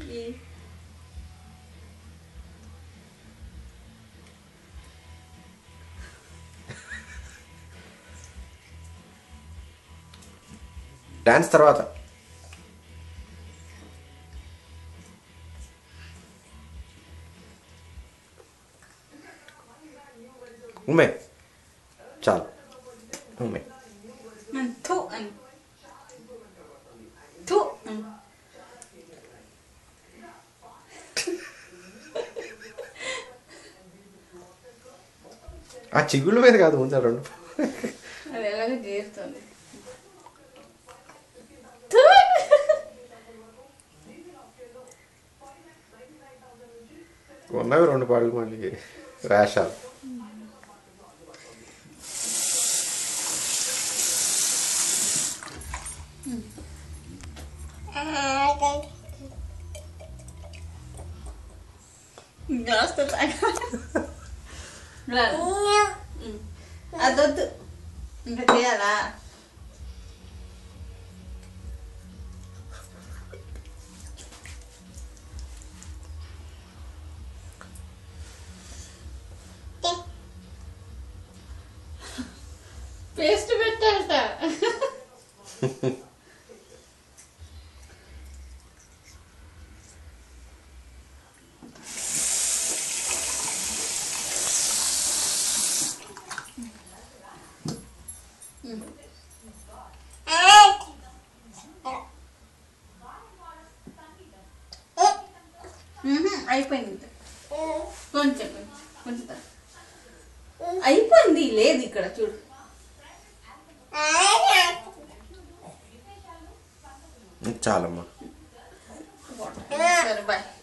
ఈ డాన్స్ తర్వాత ఉమే చాలు ఉమే ఉమ్, థు అని థు అని. ఆ చిగుళ్ళ మీద కాదు ముందు ఆ రెండు అది ఎలాగో చేరుతుంది థు. ఉన్నవి రెండు పాటలు మళ్ళీ రేషాలు గ్లాస్తో తాగాలి రాదు. ఉమ్. అదొద్దు ఇంకా చేయాలా పేస్ట్ పెట్టాలట మ్మ్. అయిపోయింది ఇంకా. కొంచెం కొంచెం కొంచెం తా. అయిపోయింది లేదు ఇక్కడ చూడు చాలమ్మా సరే బాయ్